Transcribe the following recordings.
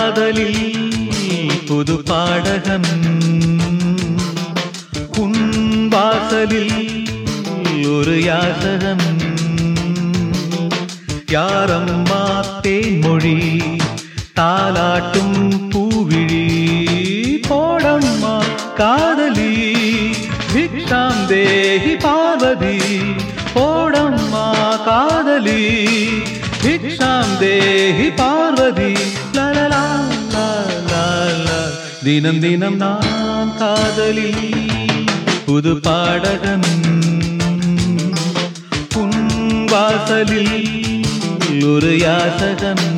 காதலில் புது பாடகன் உன் வாசலில் ஒரு யாசகன் யாரம்மா தேன்மொழி தாலாட்டும் பூவிழி போடம்மா காதலி பிக்ஷாம் தேஹி பார்வதி போடம்மா காதலி பிக்ஷாம் தேஹி பார்வதி லலலா லா லா. தினம் தினம் நான் காதலில் புது பாடகன் உன் வாசலில் ஒரு யாசகன்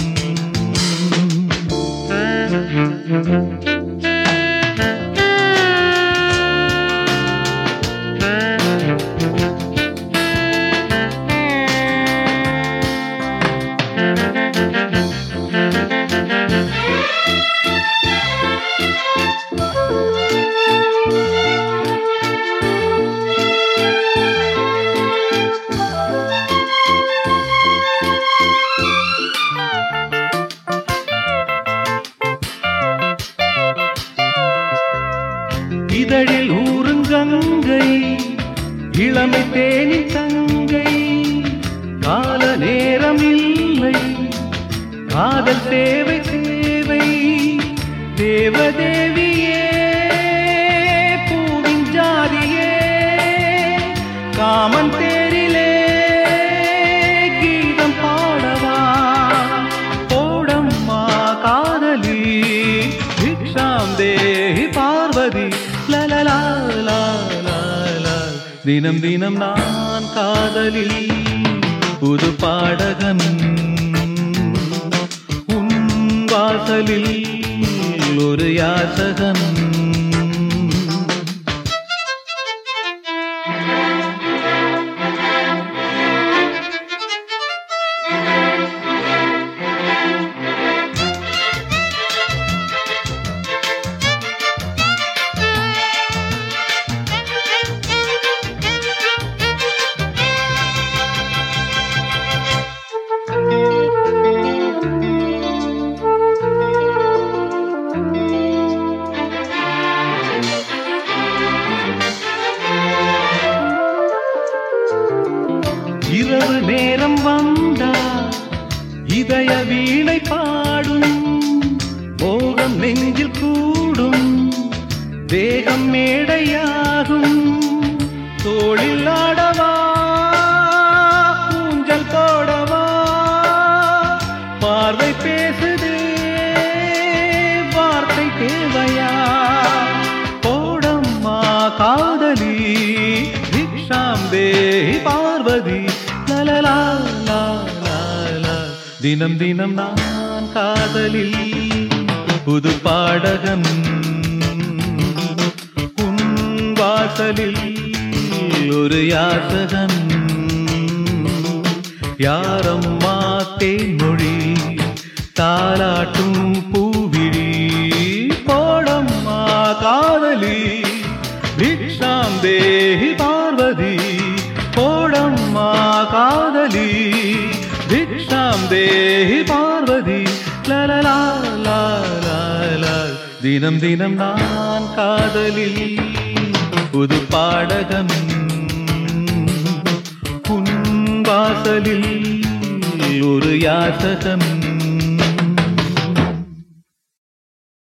இதழில் ஊருங்கங்கை இளமை தேனி தங்கை கால நேரம் இல்லை காதல் தேவை தேவை தேவதேவியே பூவின் ஜாதியே காமன் தேரிலே கீதம் பாடவா போடம்மா காதலி பிக்ஷாம் தேஹி பார்வதி லலலா லா லா லா. தினம் தினம் நான் காதலில் புது பாடகன் உன் வாசலில் ஒரு யாசகன் இரவு நேரம் வந்தா இதய வீணை பாடும் மோகம் நெஞ்சில் கூடும் வேகம் மேடையாகும் தோளில் ஆடவா ஊஞ்சல் போடவா பார்வை பேசுதே வார்த்தை தேவையா போடம்மா காதலி பிக்ஷாம் தேஹி பார்வதி லலலா லா லா லா. தினம் தினம் நான் காதலில் புது பாடகன் உன் வாசலில் ஒரு யாசகன் யாரம்மா தேன்மொழி தாலாட்டும் பூவிழி போடம்மா காதலி பிக்ஷாம் தேஹி பார்வதி போடம்மா காதலி பிக்ஷாம் தேஹி பார்வதி லலலா லா லா லா. தினம் தினம் நான் காதலில் புது பாடகன் உன் வாசலில் ஒரு யாசகன்